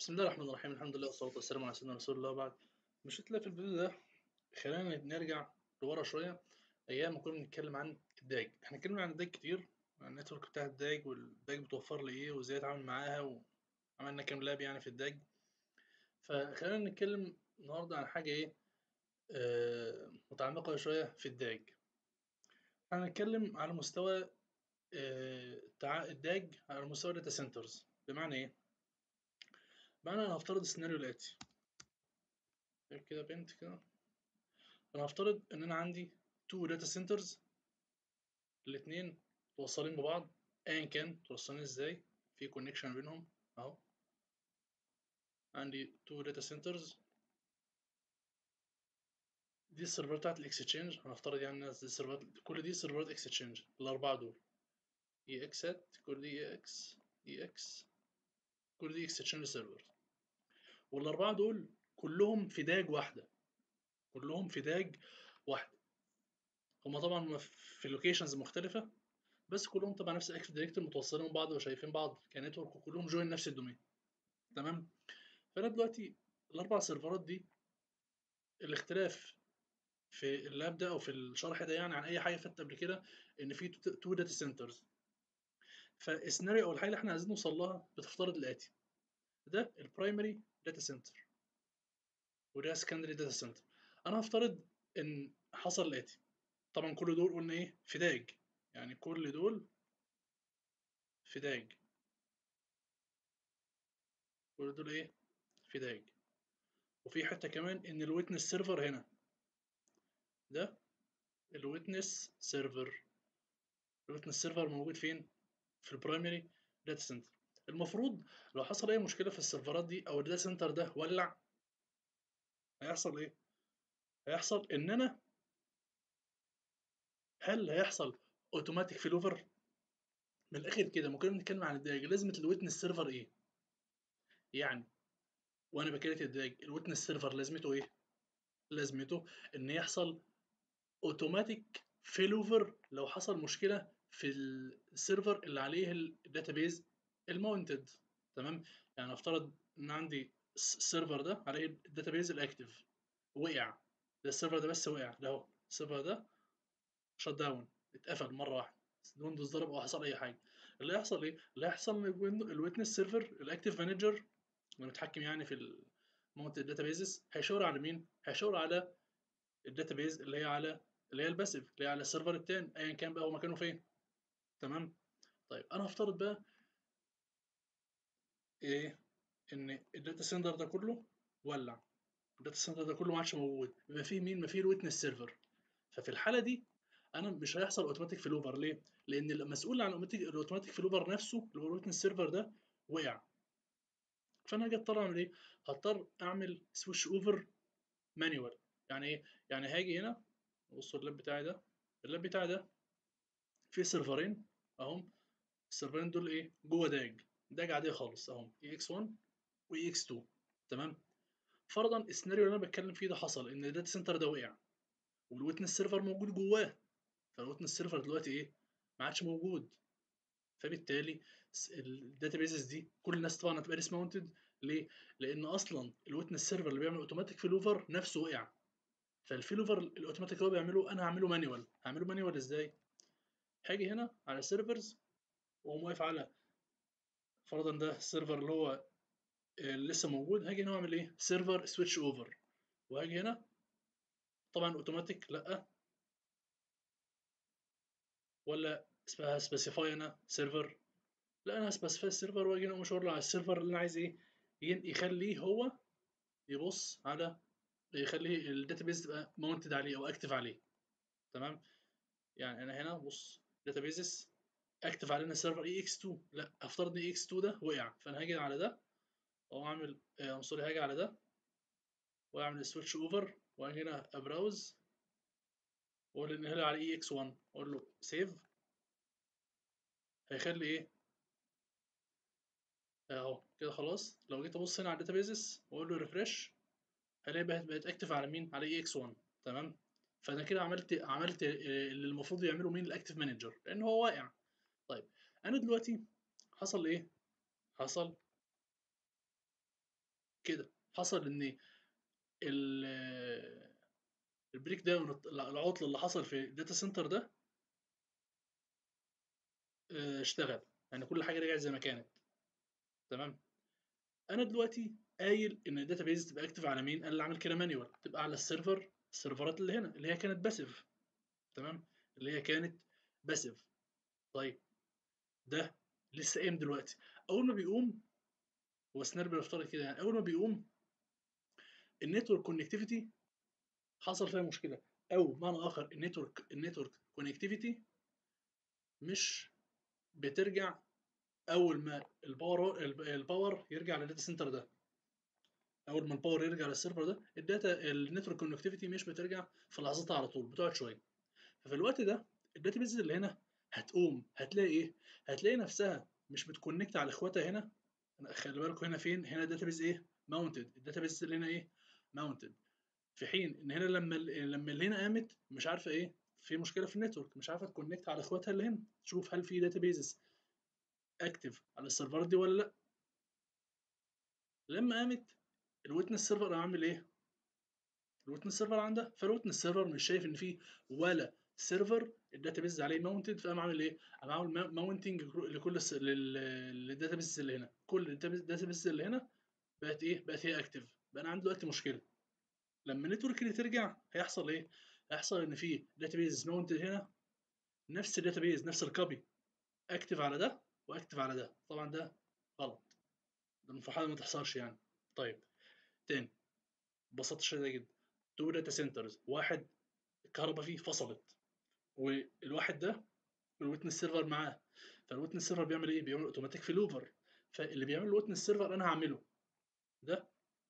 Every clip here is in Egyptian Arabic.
بسم الله الرحمن الرحيم الحمد لله والصلاة والسلام على سيدنا رسول الله وبعد مش هتلاقي في الفيديو ده خلينا نرجع لورا شوية أيام ما كنا بنتكلم عن الداج احنا اتكلمنا عن الداج كتير عن النتورك بتاع الداج والداج بتوفر لي ايه وازاي اتعامل معاها وعملنا كام لاب يعني في الداج فخلينا نتكلم النهاردة عن حاجة ايه آه متعمقة شوية في الداج هنتكلم على مستوى آه الداج على مستوى الداتا سنترز بمعنى ايه بمعنى انا هفترض السيناريو الاتي كده بنت كده انا هفترض ان انا عندي تو داتا سنترز الاتنين متوصلين ببعض ايا كان متوصلين ازاي في كونكشن بينهم اهو عندي تو داتا سنترز دي السيرفر بتاعت الاكستشينج هنفترض يعني الناس دي السيرفرات كل دي سيرفرات اكستشينج الاربعه دول اي اكس هات كل دي اي اكس اي اكس كل دي اكستشينج سيرفر والاربعه دول كلهم في داج واحده كلهم في داج واحده هما طبعا في لوكيشنز مختلفه بس كلهم طبعا نفس الاكتف دايركتور متوصلين ببعض وشايفين بعض كنتورك وكلهم جوين نفس الدومين تمام فانا دلوقتي الاربع سيرفرات دي الاختلاف في اللاب ده او في الشرح ده يعني عن اي حاجه فاتت قبل كده ان في تو داتا سنترز فالسيناريو او الحاجه اللي احنا عايزين نوصل لها بتفترض الاتي ده البرايمري داتا سنتر وده سكندري داتا سنتر انا هفترض ان حصل الاتي طبعا كل دول قلنا ايه في داج يعني كل دول في داج كل دول ايه في داج وفي حته كمان ان الويتنس سيرفر هنا ده الويتنس سيرفر الويتنس سيرفر موجود فين في البرايمري داتا سنتر المفروض لو حصل اي مشكله في السيرفرات دي او الداتا سنتر ده ولع هيحصل ايه هيحصل ان انا هل هيحصل اوتوماتيك فيلوفر من الاخر كده ممكن نتكلم عن الداج لازمه الويتنس سيرفر ايه يعني وانا بكريت الداج الويتنس سيرفر لازمته ايه لازمته ان يحصل اوتوماتيك فيلوفر لو حصل مشكله في السيرفر اللي عليه الداتابيز الماونتد تمام يعني افترض ان عندي السيرفر ده عليه الداتابيز الاكتف وقع ده السيرفر ده بس وقع ده اهو السيرفر ده شت داون اتقفل مره واحده الويندوز ضرب او حصل اي حاجه اللي هيحصل ايه اللي هيحصل ان الويتنس سيرفر الاكتف مانجر اللي متحكم يعني في الماونت الداتابيزز هيشاور على مين هيشاور على الداتابيز اللي هي على اللي هي الباسيف اللي هي على السيرفر التاني ايا كان بقى هو مكانه فين تمام طيب انا هفترض بقى ايه ان الداتا سنتر ده كله ولع الداتا سنتر ده كله ما عادش موجود يبقى فيه مين ما فيه الويتنس سيرفر ففي الحاله دي انا مش هيحصل اوتوماتيك فلوفر ليه لان المسؤول عن الاوتوماتيك فلوفر نفسه اللي هو الويتنس سيرفر ده وقع فانا هاجي اضطر اعمل ايه هضطر اعمل سويتش اوفر مانيوال يعني ايه يعني هاجي هنا بصوا اللاب بتاعي ده اللاب بتاعي ده فيه سيرفرين اهم السيرفرين دول ايه جوه داج داج عاديه خالص اهم اي اكس 1 واي اكس 2 تمام فرضا السيناريو اللي انا بتكلم فيه ده حصل ان الداتا سنتر ده وقع والويتنس سيرفر موجود جواه فالويتنس سيرفر دلوقتي ايه ما عادش موجود فبالتالي الداتابيزز دي كل الناس طبعا هتبقى ريس ماونتد ليه لان اصلا الويتنس سيرفر اللي بيعمل اوتوماتيك فيلوفر نفسه وقع فالفيلوفر الاوتوماتيك اللي هو بيعمله انا هعمله مانيوال هعمله مانيوال ازاي هاجي هنا على سيرفرز واقوم واقف على فرضا ده السيرفر اللي هو لسه موجود هاجي هنا واعمل ايه سيرفر سويتش اوفر وهاجي هنا طبعا اوتوماتيك لا ولا سبيسيفاي انا سيرفر لا انا سبيسيفاي السيرفر واجي هنا مشاور على السيرفر اللي انا عايز ايه يخليه هو يبص على يخليه الداتابيز تبقى ماونتد عليه او اكتف عليه تمام يعني انا هنا بص داتابيزز اكتف علينا سيرفر اي اكس 2 لا افترض ان اي اكس 2 ده وقع فانا هاجي على ده او اعمل ام سوري هاجي على ده واعمل سويتش اوفر واجي هنا ابراوز واقول ان هنا على اي اكس 1 اقول له سيف هيخلي ايه اهو كده خلاص لو جيت ابص هنا على الداتابيزز واقول له ريفرش هلاقي بقت بقت اكتف على مين على اي اكس 1 تمام فانا كده عملت عملت اللي المفروض يعمله مين الاكتف مانجر لان هو واقع طيب انا دلوقتي حصل ايه حصل كده حصل ان ال- البريك داون العطل اللي حصل في الداتا سنتر ده آه، اشتغل يعني كل حاجه رجعت زي ما كانت تمام انا دلوقتي قايل ان الداتا بيز تبقى اكتف على مين قال اللي عامل كده مانيوال تبقى على السيرفر السيرفرات اللي هنا اللي هي كانت باسيف تمام اللي هي كانت باسيف طيب ده لسه قايم دلوقتي اول ما بيقوم هو سيناريو بيفترض كده يعني اول ما بيقوم النتورك كونكتيفيتي حصل فيها مشكله او بمعنى اخر النتورك النتورك كونكتيفيتي مش بترجع اول ما الباور الباور يرجع للداتا سنتر ده اول ما الباور يرجع للسيرفر ده الداتا النتورك كونكتيفيتي مش بترجع في لحظتها على طول بتقعد شويه ففي الوقت ده الداتا بيز اللي هنا هتقوم هتلاقي ايه هتلاقي نفسها مش بتكونكت على اخواتها هنا خلي بالكم هنا فين هنا الداتا بيز ايه ماونتد الداتا بيز اللي هنا ايه ماونتد في حين ان هنا لما ال- لما اللي هنا قامت مش عارفه ايه في مشكله في النتورك مش عارفه تكونكت على اخواتها اللي هنا تشوف هل في داتا بيزز اكتف على السيرفر دي ولا لا لما قامت الويتنس سيرفر عامل ايه الويتنس سيرفر عندها فالويتنس سيرفر مش شايف ان في ولا سيرفر الداتابيز عليه ماونتد فقام عامل ايه؟ قام عامل ماونتنج لكل الداتابيز اللي هنا كل الداتابيز اللي هنا بقت ايه؟ بقت هي اكتف بقى انا عندي دلوقتي مشكله لما النتورك اللي ترجع هيحصل ايه؟ هيحصل ان في داتابيز ماونتد هنا نفس الداتابيز نفس الكوبي اكتف على ده واكتف على ده طبعا ده غلط ده المفروض حاجه ما تحصلش يعني طيب تاني ببساطه شديده جدا تو داتا سنترز واحد الكهرباء فيه فصلت والواحد ده الويتنس سيرفر معاه فالويتنس سيرفر بيعمل ايه بيعمل اوتوماتيك فيلوفر فاللي بيعمل الويتنس سيرفر انا هعمله ده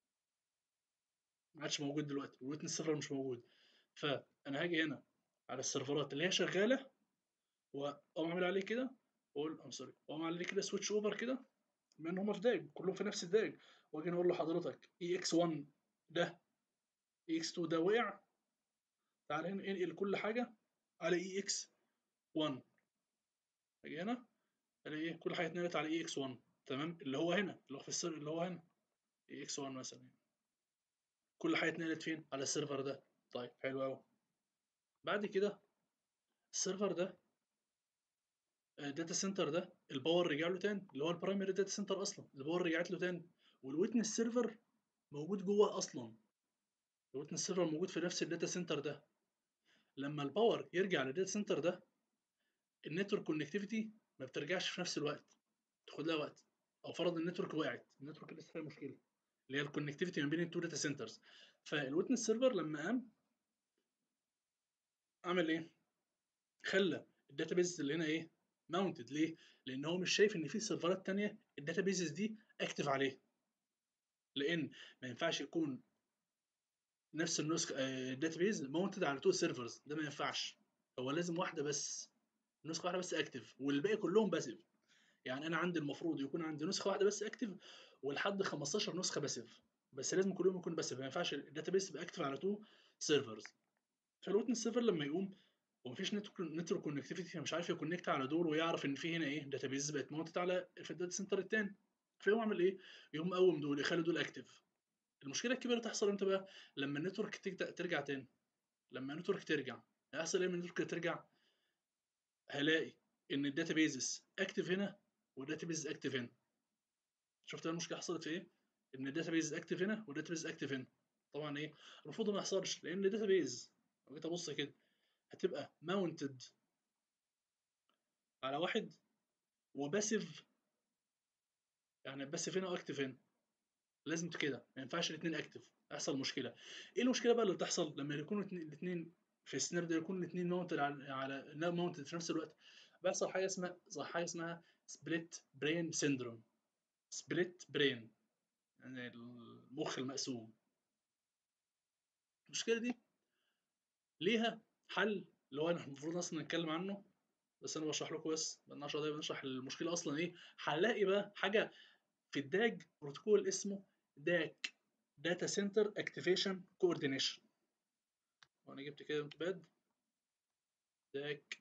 ما عادش موجود دلوقتي الويتنس سيرفر مش موجود فانا هاجي هنا على السيرفرات اللي هي شغاله واقوم اعمل عليه كده واقول ام سوري واقوم اعمل عليه كده سويتش اوفر كده بما ان هم في داج كلهم في نفس الداج واجي اقول له حضرتك اي اكس 1 ده اي اكس 2 ده وقع تعال هنا انقل كل حاجه على اي اكس 1 اجي هنا الاقي ايه كل حاجه اتنقلت على اي اكس 1 تمام اللي هو هنا اللي هو في السيرفر اللي هو هنا اي اكس 1 مثلا كل حاجه اتنقلت فين على السيرفر ده طيب حلو قوي بعد كده السيرفر ده الداتا سنتر ده الباور رجع له تاني اللي هو البرايمري داتا سنتر اصلا الباور رجعت له تاني والويتنس سيرفر موجود جوه اصلا الويتنس سيرفر موجود في نفس الداتا سنتر ده لما الباور يرجع للداتا سنتر ده النتورك كونكتيفيتي ما بترجعش في نفس الوقت تاخد لها وقت او فرض النتورك وقعت النتورك لسه فيها مشكله اللي هي الكونكتيفيتي ما بين التو داتا سنترز فالويتنس سيرفر لما قام عمل ايه خلى الداتابيز اللي هنا ايه ماونتد ليه لان هو مش شايف ان في سيرفرات تانية الداتابيزز دي اكتف عليه لان ما ينفعش يكون نفس النسخه الداتابيز ماونتد على تو سيرفرز ده ما ينفعش هو لازم واحده بس نسخه واحده بس اكتف والباقي كلهم باسيف يعني انا عندي المفروض يكون عندي نسخه واحده بس اكتف ولحد 15 نسخه باسيف بس لازم كلهم يكونوا باسيف ما ينفعش الداتابيس تبقى اكتف على تو سيرفرز فالويتنس سيرفر لما يقوم ومفيش نتورك كونكتيفيتي فمش عارف يكونكت على دول ويعرف ان في هنا ايه داتابيز بقت ماونتد على في الداتا سنتر التاني فيقوم عامل ايه؟ يقوم مقوم دول يخلي دول اكتف المشكله الكبيره تحصل امتى بقى؟ لما النتورك ترجع تاني لما النتورك ترجع هيحصل ايه لما النتورك ترجع؟ هلاقي ان الداتابيزز اكتف هنا والداتابيز اكتف هنا شفت المشكله حصلت في ايه؟ ان الداتابيز اكتف هنا والداتابيز اكتف هنا طبعا ايه؟ المفروض ما يحصلش لان الداتابيز لو جيت ابص كده هتبقى ماونتد على واحد وباسيف يعني باسيف هنا واكتف هنا لازم كده ما ينفعش الاثنين اكتف هيحصل مشكله ايه المشكله بقى اللي بتحصل لما يكونوا الاثنين في السيناريو ده يكون الاثنين ماونتد على على ماونتد في نفس الوقت بيحصل حاجه اسمها حاجه اسمها سبليت برين سيندروم سبليت برين يعني المخ المقسوم المشكله دي ليها حل اللي هو احنا المفروض اصلا نتكلم عنه بس انا بشرح لكم بس بقالنا 10 دقايق بنشرح المشكله اصلا ايه حلها ايه بقى حاجه في الداج بروتوكول اسمه داك داتا سنتر اكتيفيشن كوردينيشن وانا جبت كده نوتباد داك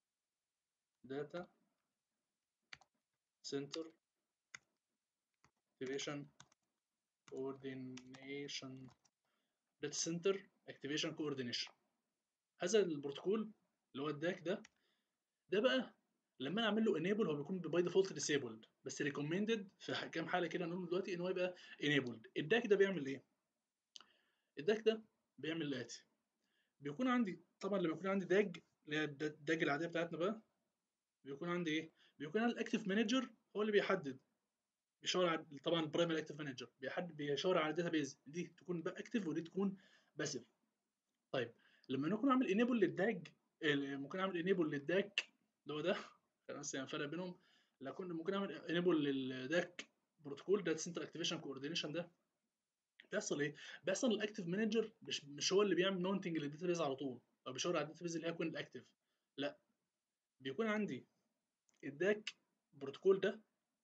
داتا سنتر activation coordination data center activation coordination هذا البروتوكول اللي هو الداك ده ده بقى لما انا اعمل له enable هو بيكون باي ديفولت disabled بس recommended في كام حاله كده نقول دلوقتي ان هو يبقى enabled الداك ده بيعمل ايه الداك ده بيعمل الاتي بيكون عندي طبعا لما يكون عندي داج اللي هي الداج العاديه بتاعتنا بقى بيكون عندي ايه بيكون عندي الاكتف مانجر هو اللي بيحدد بيشاور على طبعا البرايمري اكتف مانجر بيحدد بيشاور على الداتا بيز دي تكون بقى اكتف ودي تكون باسيف طيب لما نكون عامل انيبل للداج ممكن اعمل انيبل للداك اللي هو ده خلينا بس الفرق بينهم لا كنا ممكن اعمل انيبل للداك بروتوكول داتا سنتر اكتيفيشن كوردينيشن ده بيحصل ايه؟ بيحصل الاكتف مانجر مش مش هو اللي بيعمل ماونتنج للداتا بيز على طول او بيشاور على الداتا بيز اللي هي تكون الاكتف لا بيكون عندي الداك بروتوكول ده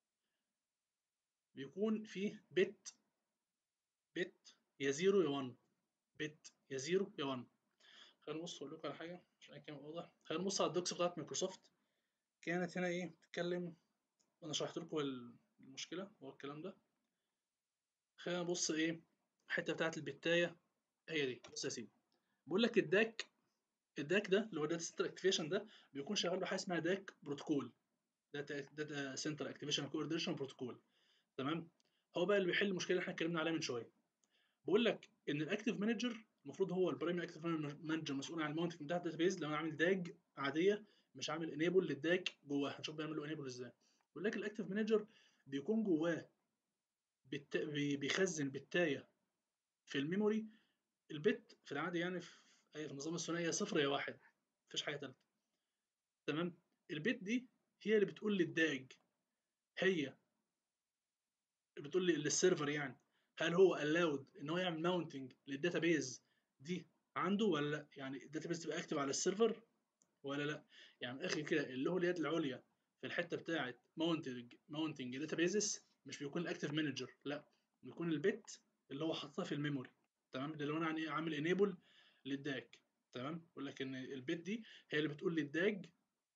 بيكون فيه بت بت يا 0 يا 1 بت يا 0 يا 1 خلينا نبص اقول لكم على حاجه عشان كده واضح خلينا نبص على الدوكس بتاعت مايكروسوفت كانت هنا ايه بتتكلم وانا شرحت لكم المشكله هو الكلام ده خلينا نبص ايه الحته بتاعت البتايه هي دي بص يا سيدي بقول لك الداك الداك ده اللي هو داتا سنتر اكتيفيشن ده بيكون شغال بحاجه اسمها داك بروتوكول داتا داتا سنتر اكتيفيشن كوردينيشن بروتوكول تمام هو بقى اللي بيحل المشكله اللي احنا اتكلمنا عليها من شويه بقول لك ان الاكتيف مانجر المفروض هو البرايمري اكتيف مانجر مسؤول عن الماونتنج بتاع الداتا بيز لو انا عامل داج عاديه مش عامل انيبل للداك جواه هنشوف بيعمل له انيبل ازاي بقول لك الاكتيف مانجر بيكون جواه بت... بيخزن بتايه في الميموري البت في العادي يعني في اي في النظام الثنائي صفر يا واحد مفيش حاجه ثالثه تمام البت دي هي اللي بتقول للداج هي بتقول لي للسيرفر يعني هل هو allowed ان هو يعمل ماونتنج للداتابيز دي عنده ولا لا يعني الداتابيز تبقى اكتف على السيرفر ولا لا يعني من الاخر كده اللي هو اليد العليا في الحته بتاعه ماونتنج ماونتنج داتابيزز مش بيكون الاكتف مانجر لا بيكون البت اللي هو حاططها في الميموري تمام ده لو انا عامل انيبل للداك تمام بقول لك ان البت دي هي اللي بتقول للداج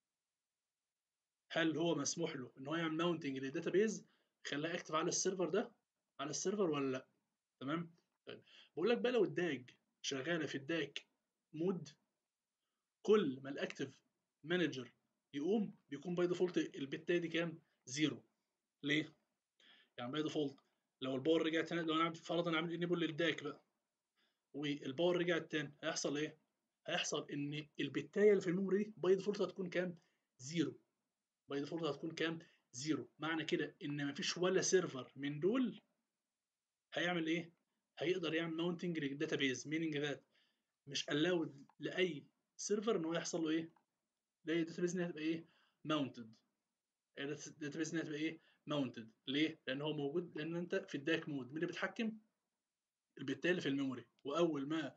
هل هو مسموح له ان هو يعمل ماونتنج للداتابيز خلاه اكتف على السيرفر ده على السيرفر ولا لا تمام طيب بقول لك بقى لو الداج شغاله في الداك مود كل ما الاكتف مانجر يقوم بيكون باي ديفولت البتايه دي كام زيرو ليه يعني باي ديفولت لو الباور رجع تاني لو انا فرضا عامل انيبل للداك بقى والباور رجع تاني هيحصل ايه هيحصل ان البتايه اللي في الميموري دي باي ديفولت هتكون كام زيرو باي ديفولت هتكون كام زيرو معنى كده ان مفيش ولا سيرفر من دول هيعمل ايه هيقدر يعمل ماونتنج للداتابيز ميننج ذات مش allowed لاي سيرفر ان هو يحصل له ايه لاقي الداتابيز انها تبقى ايه ماونتد الداتابيز انها تبقى ايه ماونتد ليه لان هو موجود لان انت في الداك مود مين اللي بيتحكم البتايه اللي في الميموري واول ما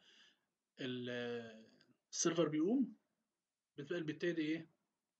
السيرفر بيقوم بتبقى البتايه دي ايه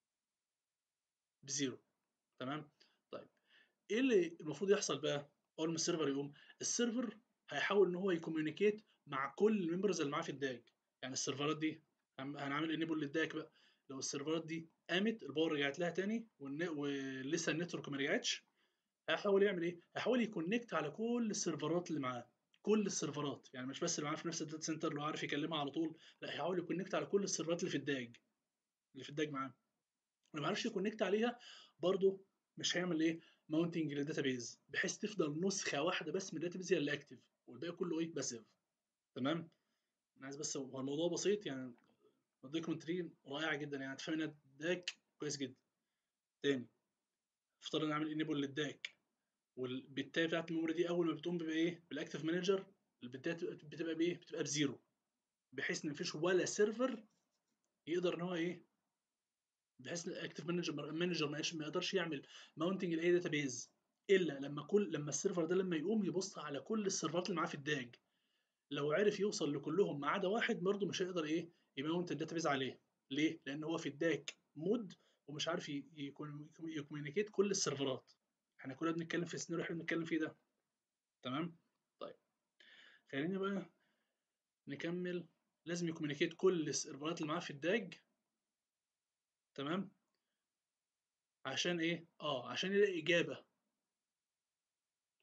بزيرو تمام طيب ايه اللي المفروض يحصل بقى اول ما السيرفر يقوم السيرفر هيحاول ان هو يكوميونيكيت مع كل الممبرز اللي معاه في الداج يعني السيرفرات دي هنعمل انيبل للداك بقى لو السيرفرات دي قامت الباور رجعت لها تاني ولسه النتورك ما رجعتش هيحاول يعمل ايه هيحاول يكونكت على كل السيرفرات اللي معاه كل السيرفرات يعني مش بس اللي معاه في نفس الداتا سنتر اللي هو عارف يكلمها على طول لا هيحاول يكونكت على كل السيرفرات اللي في الداج اللي في الداج معاه لو ما عرفش يكونكت عليها برضه مش هيعمل ايه ماونتنج للداتابيز بحيث تفضل نسخه واحده بس من الداتابيز هي اللي اكتف والباقي كله ايه باسيف تمام انا عايز بس هو الموضوع بسيط يعني الدوكيومنتري رائعه جدا يعني تفهم ان الداك كويس جدا تاني افترض نعمل انيبل للداك والبتايه بتاعت الميموري دي اول ما بتقوم بيبقى ايه بالاكتف مانجر البتايه بتبقى بايه بتبقى بزيرو بحيث ان مفيش ولا سيرفر يقدر ان هو ايه بحيث ان الاكتف مانجر مانجر ما يقدرش يعمل ماونتنج لاي داتابيز الا لما كل لما السيرفر ده لما يقوم يبص على كل السيرفرات اللي معاه في الداج لو عرف يوصل لكلهم ما عدا واحد برضه مش هيقدر ايه يماونت الداتابيز عليه ليه لان هو في الداك مود ومش عارف يكون يكوميونيكيت كل السيرفرات احنا كنا بنتكلم في السيناريو احنا بنتكلم فيه ده تمام طيب خلينا بقى نكمل لازم يكوميونيكيت كل السيرفرات اللي معاه في الداج تمام عشان ايه اه عشان يلاقي اجابه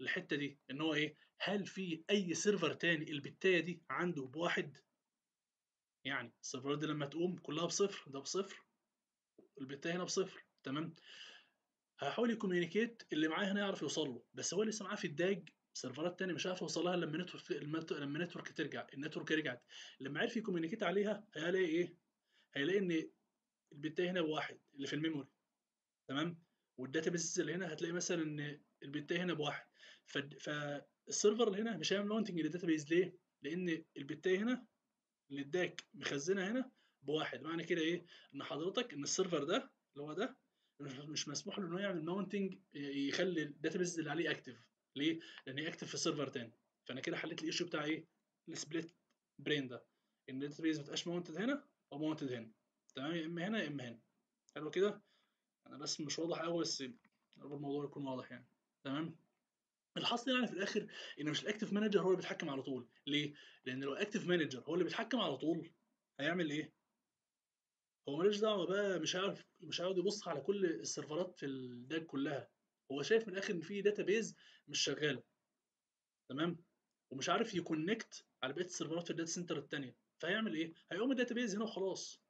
الحته دي ان هو ايه هل في اي سيرفر تاني البتايه دي عنده بواحد يعني السيرفرات دي لما تقوم كلها بصفر ده بصفر البتايه هنا بصفر تمام هيحاول يكوميونيكيت اللي معاه هنا يعرف يوصل له بس هو لسه معاه في الداج سيرفرات تانية مش عارف يوصل لها لما نتورك لما نتورك ترجع النتورك رجعت لما عرف يكوميونيكيت عليها هيلاقي ايه هيلاقي ان البتايه هنا بواحد اللي في الميموري تمام والداتابيس اللي هنا هتلاقي مثلا ان البتايه هنا بواحد ف... فالسيرفر اللي هنا مش هيعمل ماونتنج للداتابيس ليه؟ لان البتايه هنا اللي اداك مخزنها هنا بواحد معنى كده ايه؟ ان حضرتك ان السيرفر ده اللي هو ده مش مسموح له انه يعمل ماونتنج يخلي الداتابيس اللي عليه اكتف ليه؟ لان هي اكتف في سيرفر تاني فانا كده حليت الايشو بتاع ايه؟ السبليت برين ده ان الداتابيس ما تبقاش ماونتد هنا او ماونتد هنا تمام يا اما هنا يا اما هنا حلو كده؟ انا بس مش واضح قوي بس الموضوع يكون واضح يعني تمام الحاصل يعني في الاخر ان مش الاكتف مانجر هو اللي بيتحكم على طول ليه لان لو الاكتف مانجر هو اللي بيتحكم على طول هيعمل ايه هو ملوش دعوه بقى مش عارف مش هيقعد يبص على كل السيرفرات في الداج كلها هو شايف من الاخر ان في داتابيز مش شغاله تمام ومش عارف يكونكت على بقيه السيرفرات في الداتا سنتر الثانيه فهيعمل ايه هيقوم الداتابيز هنا وخلاص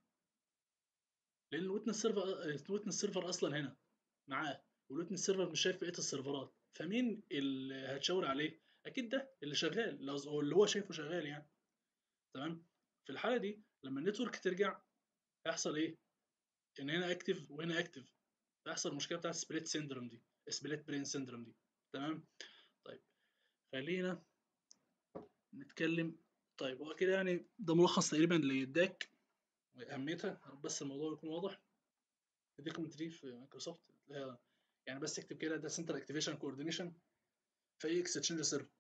لان الويتنس سيرفر الويتنس سيرفر اصلا هنا معاه والويتنس سيرفر مش شايف بقيه السيرفرات فمين اللي هتشاور عليه اكيد ده اللي شغال اللي هو شايفه شغال يعني تمام في الحاله دي لما النتورك ترجع هيحصل ايه ان هنا اكتف وهنا اكتف هيحصل المشكله بتاعت سبليت سيندروم دي سبليت برين سيندروم دي تمام طيب خلينا نتكلم طيب هو كده يعني ده ملخص تقريبا للداك واهميتها بس الموضوع يكون واضح الدوكيمنت دي في مايكروسوفت يعني بس اكتب كده ده سنتر اكتيفيشن كوردينيشن في اي اكستشينج سيرفر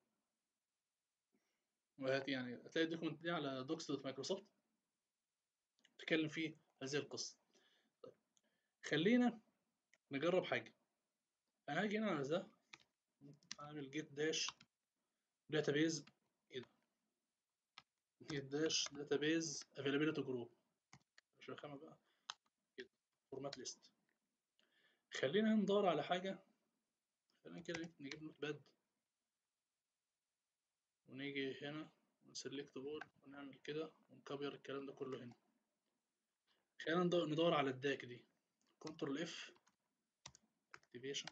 وهات يعني هتلاقي الدوكيمنت دي على دوكس دوت مايكروسوفت تتكلم فيه هذه القصه طيب خلينا نجرب حاجه انا هاجي هنا على ده اعمل جيت داش داتابيز ايه ده جيت داش داتابيز افيلابيلتي جروب مش رخامه بقى كده فورمات ليست خلينا ندور على حاجه خلينا كده نجيب نوت باد ونيجي هنا ونسلكت اول ونعمل كده ونكبر الكلام ده كله هنا خلينا ندور على الداك دي كنترول اف اكتيفيشن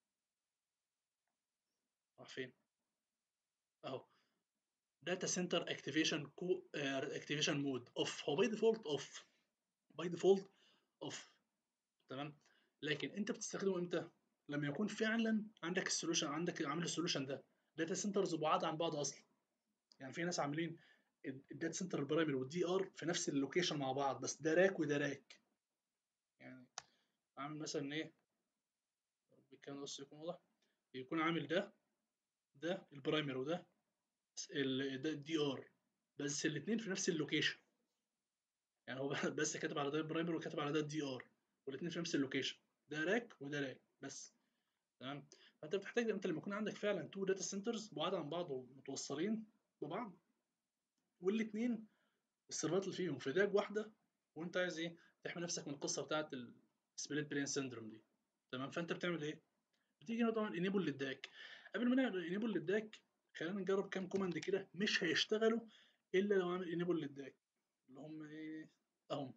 راح فين اهو داتا سنتر اكتيفيشن كو اكتيفيشن مود اوف هو باي ديفولت اوف باي ديفولت اوف تمام لكن انت بتستخدمه امتى لما يكون فعلا عندك السولوشن عندك عامل السولوشن ده داتا سنترز بعاد عن بعض اصلا يعني في ناس عاملين الداتا سنتر البرايمري والدي ار في نفس اللوكيشن مع بعض بس ده راك وده راك يعني عامل مثلا ايه كان بس يكون واضح يكون عامل ده ده البرايمري وده ده الدي ار بس الاثنين في نفس اللوكيشن يعني هو بس كاتب على ده البرايمري وكاتب على ده الدي ار والاثنين في نفس اللوكيشن ده راك وده راك بس تمام فانت بتحتاج انت لما يكون عندك فعلا تو داتا سنترز بعاد عن بعض ومتوصلين ببعض والاثنين السيرفرات اللي فيهم في داج واحده وانت عايز ايه تحمي نفسك من القصه بتاعه السبليت برين سيندروم دي تمام فانت بتعمل ايه بتيجي هنا طبعا انيبل للداك قبل ما نعمل انيبل للداك خلينا نجرب كام كوماند كده مش هيشتغلوا الا لو عامل انيبل للداك اللي هم ايه اهم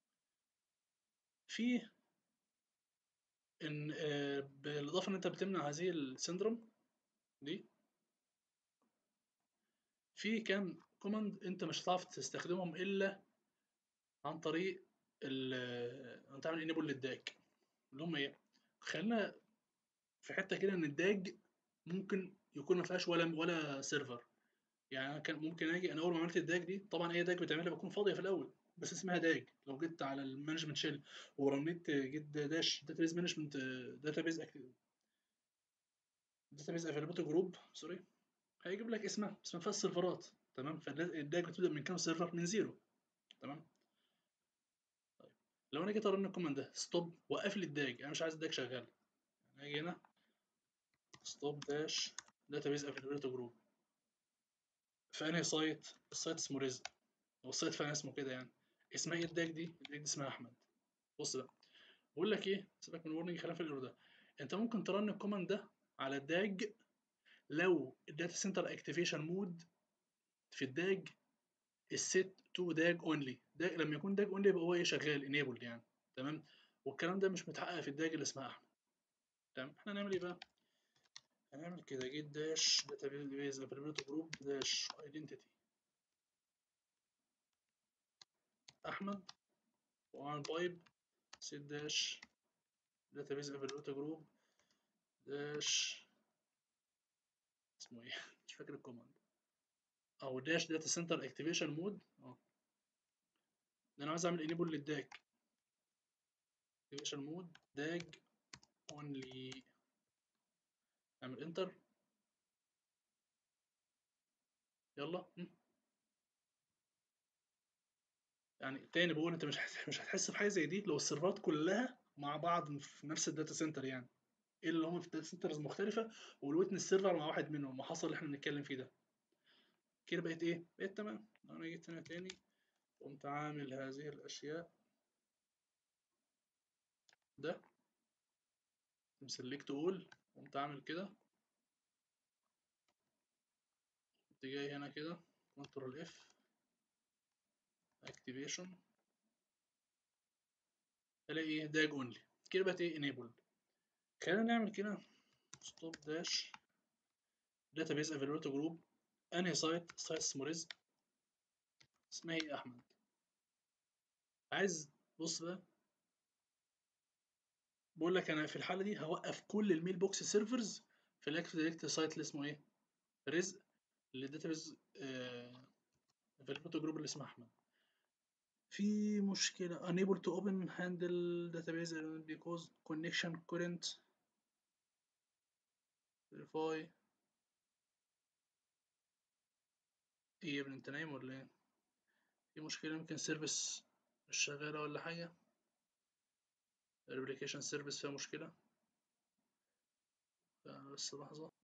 في ان آه بالاضافه ان انت بتمنع هذه السندروم دي في كام كوماند انت مش هتعرف تستخدمهم الا عن طريق ال تعمل انيبل للداك اللي هم ايه خلينا في حته كده ان الداج ممكن يكون ما فيهاش ولا ولا سيرفر يعني انا كان ممكن اجي انا اول ما عملت الداج دي طبعا اي داج بتعملها بتكون فاضيه في الاول بس اسمها داج لو جيت على المانجمنت شيل ورنيت جيت داش داتابيز مانجمنت داتابيز داتابيز افيلابيلتي جروب سوري هيجيب لك اسمها بس ما فيهاش سيرفرات تمام فالداج بتبدا من كام سيرفر من زيرو تمام طيب لو انا جيت ارن الكوماند ده ستوب وقف لي الداج انا مش عايز الداج شغال يعني اجي هنا ستوب داش داتابيز افيلابيلتي جروب في انهي سايت السايت اسمه رزق هو السايت فعلا اسمه كده يعني اسمها ايه الداج دي الداج دي اسمها احمد بص بقى بقول لك ايه سيبك من الورنينج خلينا في الايرور ده انت ممكن ترن الكوماند ده على الداج لو الداتا سنتر اكتيفيشن مود في الداج الست تو داج اونلي ده لما يكون داج اونلي يبقى هو ايه شغال انيبل يعني تمام والكلام ده مش متحقق في الداج اللي اسمها احمد تمام احنا هنعمل ايه بقى هنعمل كده جيت داش داتابيز افيلابيلتي جروب داش ايدنتيتي احمد وعن بايب سيت داش داتابيز افيلابيلتي جروب داش اسمه ايه مش فاكر الكوماند او داش داتا سنتر اكتيفيشن مود اه ده انا عايز اعمل انيبل للداك اكتيفيشن مود داج اونلي اعمل انتر يلا يعني تاني بقول انت مش مش هتحس بحاجه زي دي لو السيرفرات كلها مع بعض في نفس الداتا سنتر يعني ايه اللي هم في داتا سنترز مختلفه والويتنس سيرفر مع واحد منهم ما حصل اللي احنا بنتكلم فيه ده كده بقت ايه بقت تمام لو انا جيت هنا تاني قمت عامل هذه الاشياء ده مسلكت اول قمت عامل كده كنت جاي هنا كده كنترول اف اكتيفيشن الاقي ايه داج اونلي كده بقت ايه انيبل خلينا نعمل كده ستوب داش database availability جروب انهي سايت سايت اسمه رزق اسمها ايه احمد عايز بص بقى بقول لك انا في الحاله دي هوقف كل الميل بوكس سيرفرز في الاكتف دايركت سايت اللي اسمه ايه رزق اللي database availability جروب اللي اسمه احمد في مشكلة unable to open handle database because connection couldn't verify ايه يا ابني انت نايم ولا ايه في مشكلة يمكن سيرفيس مش شغالة ولا حاجة الابليكيشن سيرفيس فيها مشكلة بس لحظة